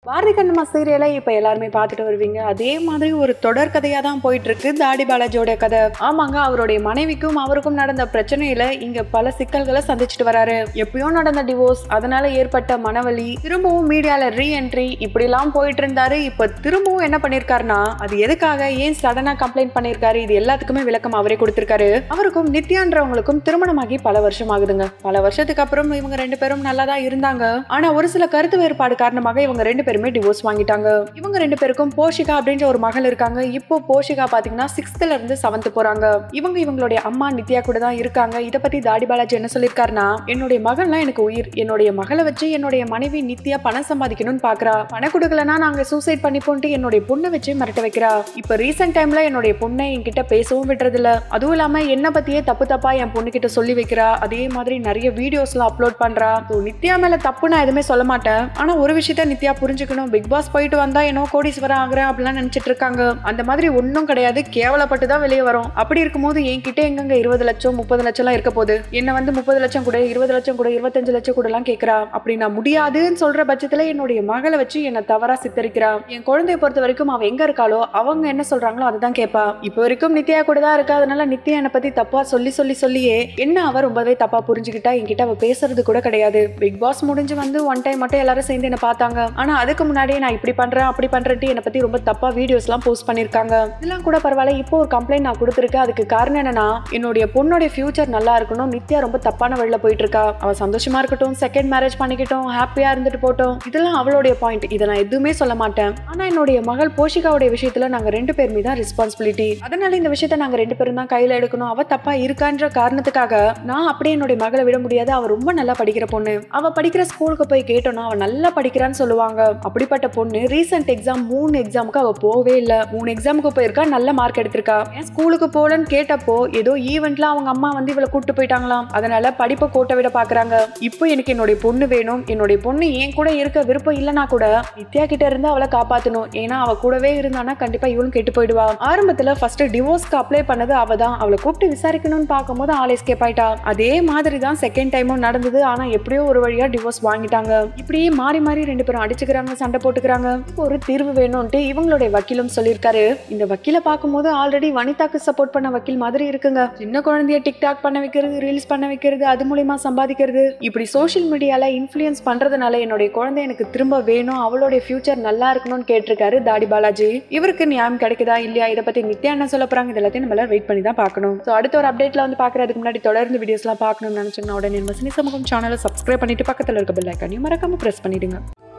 பாரதி கண்ணம்மா சீரியலை இப்போ எல்லாருமே பார்த்துட்டு வருவீங்க அதே மாதிரி ஒரு தொடர் கதையாக தான் போயிட்டு இருக்கு தாடி பாலாஜியோட கதை ஆமாங்க அவருடைய மனைவிக்கும் அவருக்கும் நடந்த பிரச்சனையில இங்க பல சிக்கல்களை சந்திச்சுட்டு வராரு எப்பயோ நடந்த டிவோர்ஸ் அதனால ஏற்பட்ட மனவலி திரும்பவும் மீடியால ரீஎன்ட்ரி இப்படிலாம் போயிட்டு இருந்தாரு இப்போ திரும்பவும் என்ன பண்ணிருக்காருன்னா அது எதுக்காக ஏன் சடனா கம்ப்ளைண்ட் பண்ணிருக்காரு இது எல்லாத்துக்குமே விளக்கம் அவரே கொடுத்திருக்காரு அவருக்கும் நித்யான்றவங்களுக்கும் திருமணமாகி பல வருஷம் ஆகுதுங்க பல வருஷத்துக்கு அப்புறம் இவங்க ரெண்டு பேரும் நல்லா தான் இருந்தாங்க ஆனா ஒரு சில கருத்து வேறுபாடு காரணமாக இவங்க ரெண்டு பேருமே டிவோர்ஸ் வாங்கிட்டாங்க இவங்க ரெண்டு பேருக்கும் போஷிகா அப்படின்ற ஒரு மகள் இருக்காங்க இப்போ போஷிகா பாத்தீங்கன்னா சிக்ஸ்த்ல இருந்து செவன்த் போறாங்க இவங்க இவங்களுடைய அம்மா நித்யா கூட தான் இருக்காங்க இத பத்தி தாடி பாலாஜி என்ன சொல்லியிருக்காருன்னா என்னுடைய மகள்லாம் எனக்கு உயிர் என்னுடைய மகளை வச்சு என்னுடைய மனைவி நித்யா பணம் சம்பாதிக்கணும்னு பாக்குறா பணம் கொடுக்கலனா நாங்க சூசைட் பண்ணிப்போன்ட்டு என்னுடைய பொண்ணை வச்சு மிரட்ட வைக்கிறா இப்ப ரீசெண்ட் டைம்ல என்னுடைய பொண்ணை என்கிட்ட பேசவும் விடுறது இல்ல அதுவும் இல்லாம என்ன பத்தியே தப்பு தப்பா என் பொண்ணு கிட்ட சொல்லி வைக்கிறா அதே மாதிரி நிறைய வீடியோஸ் எல்லாம் அப்லோட் பண்றா So, நித்யா மேல தப்பு நான் எதுவுமே சொல்ல மாட்டேன் ஆனா ஒரு விஷயத்த நித்யா புரிஞ்சுக்கணும் பிக் பாஸ் போயிட்டு வந்தா என்னோ கோடீஸ்வரம் ஆகுறேன் அப்படிலாம் நினைச்சிட்டு இருக்காங்க அந்த மாதிரி ஒன்றும் கிடையாது கேவலப்பட்டு தான் வெளியே வரும் அப்படி இருக்கும்போது என்கிட்ட எங்கங்க இருபது லட்சம் முப்பது லட்சம்லாம் இருக்க போகுது என்ன வந்து முப்பது லட்சம் கூட இருபது லட்சம் கூட இருபத்தஞ்சு லட்சம் கூட எல்லாம் கேட்கறா அப்படி நான் முடியாதுன்னு சொல்ற பட்சத்துல என்னுடைய மகளை வச்சு என்ன தவறா சித்தரிக்கிறா என் குழந்தைய பொறுத்த வரைக்கும் அவ எங்க இருக்காளோ அவங்க என்ன சொல்றாங்களோ அதுதான் கேட்பா இப்போ வரைக்கும் நித்யா கூட தான் இருக்கா அதனால நித்யா என்னை பத்தி தப்பா சொல்லி சொல்லி சொல்லியே என்ன அவ ரொம்பவே தப்பா புரிஞ்சுக்கிட்டா என்கிட்ட அவ பேசுறது கூட கிடையாது பிக் பாஸ் முடிஞ்சு வந்து ஒன் டைம் மட்டும் எல்லாரும் சேர்ந்து என்ன பார்த்தாங்க ஆனா அதுக்கு முன்னாடியே நான் இப்படி பண்றேன் அப்படி பண்றேன்ட்டு என்னை பத்தி ரொம்ப தப்பா வீடியோஸ் எல்லாம் போஸ்ட் பண்ணிருக்காங்க இதெல்லாம் கூட பரவாயில்ல இப்போ ஒரு கம்ப்ளைண்ட் நான் கொடுத்துருக்கேன் அதுக்கு காரணம் என்னன்னா என்னுடைய பொண்ணோட ஃபியூச்சர் நல்லா இருக்கணும் நித்யா ரொம்ப தப்பான வழியில போயிட்டு இருக்கா அவ சந்தோஷமா இருக்கட்டும் செகண்ட் மேரேஜ் பண்ணிக்கிட்டும் ஹாப்பியா இருந்துட்டு போட்டோம் இதெல்லாம் அவளுடைய பாயிண்ட் இதை நான் எதுவுமே சொல்ல மாட்டேன் ஆனா என்னுடைய மகள் போஷிகாவுடைய விஷயத்துல நாங்க ரெண்டு பேருமே தான் ரெஸ்பான்சிபிலிட்டி அதனால இந்த விஷயத்த நாங்க ரெண்டு பேரும் தான் கையில எடுக்கணும் அவ தப்பா இருக்கான்ற காரணத்துக்காக நான் அப்படியே என்னுடைய மகளை விட முடியாது அவ ரொம்ப நல்லா படிக்கிற பொண்ணு அவ படிக்கிற ஸ்கூலுக்கு போய் கேட்டோம்னா அவ நல்லா படிக்கிறான்னு சொல்லுவாங்க அப்படிப்பட்ட பொண்ணு ரீசெண்ட் எக்ஸாம் மூணு எக்ஸாமுக்கு அவ போவே இல்ல மூணு எக்ஸாமுக்கு போயிருக்கா நல்ல மார்க் எடுத்திருக்கா ஏன் ஸ்கூலுக்கு போலன்னு கேட்டப்போ ஏதோ ஈவெண்ட்ல அவங்க அம்மா வந்து இவளை கூட்டு போயிட்டாங்களாம் அதனால படிப்பை கோட்டை விட பாக்குறாங்க இப்போ எனக்கு என்னுடைய பொண்ணு வேணும் என்னுடைய பொண்ணு என் கூட இருக்க விருப்பம் இல்லைனா கூட நித்யா கிட்ட இருந்து அவளை காப்பாத்தணும் ஏன்னா அவ கூடவே இருந்தானா கண்டிப்பா இவளும் கெட்டு போயிடுவா ஆரம்பத்துல ஃபர்ஸ்ட் டிவோர்ஸ்க்கு அப்ளை பண்ணது அவ தான் அவளை கூப்பிட்டு விசாரிக்கணும்னு பார்க்கும்போது ஆள் எஸ்கேப் ஆயிட்டா அதே மாதிரி தான் செகண்ட் டைமும் நடந்தது ஆனா எப்படியோ ஒரு வழியா டிவோர்ஸ் வாங்கிட்டாங்க இப்படியே மாறி மாறி ரெண்டு பேரும் அடிச்சுக்கிறாங்க சண்டை போட்டுக்கிறாங்க இப்போ ஒரு தீர்வு வேணும்ட்டு இவங்களுடைய வக்கீலும் சொல்லியிருக்காரு இந்த வக்கீலை பார்க்கும்போது ஆல்ரெடி வனிதாக்கு சப்போர்ட் பண்ண வக்கீல் மாதிரி இருக்குங்க சின்ன குழந்தைய டிக்டாக் பண்ண வைக்கிறது ரீல்ஸ் பண்ண வைக்கிறது அது மூலியமா சம்பாதிக்கிறது இப்படி சோஷியல் மீடியால இன்ஃப்ளூயன்ஸ் பண்றதுனால என்னுடைய குழந்தை எனக்கு திரும்ப வேணும் அவளுடைய ஃபியூச்சர் நல்லா இருக்கணும்னு கேட்டிருக்காரு தாடி பாலாஜி இவருக்கு நியாயம் கிடைக்குதா இல்லையா இதை பத்தி நித்யா என்ன சொல்ல போறாங்க இது எல்லாத்தையும் நம்ம வெயிட் பண்ணி தான் பார்க்கணும் ஸோ அடுத்த ஒரு அப்டேட்ல வந்து பார்க்கறதுக்கு முன்னாடி தொடர்ந்து வீடியோஸ்லாம் பார்க்கணும்னு நினைச்சீங்கன்னா உடனே நம்ம சினி சமூகம் சேனலை சப்ஸ்கிரைப் பண்ணிட்டு பக்கத்தில் இருக்க பெல் ஐக்கானையும் மறக்காம பிரஸ் பண்ணிடுங்க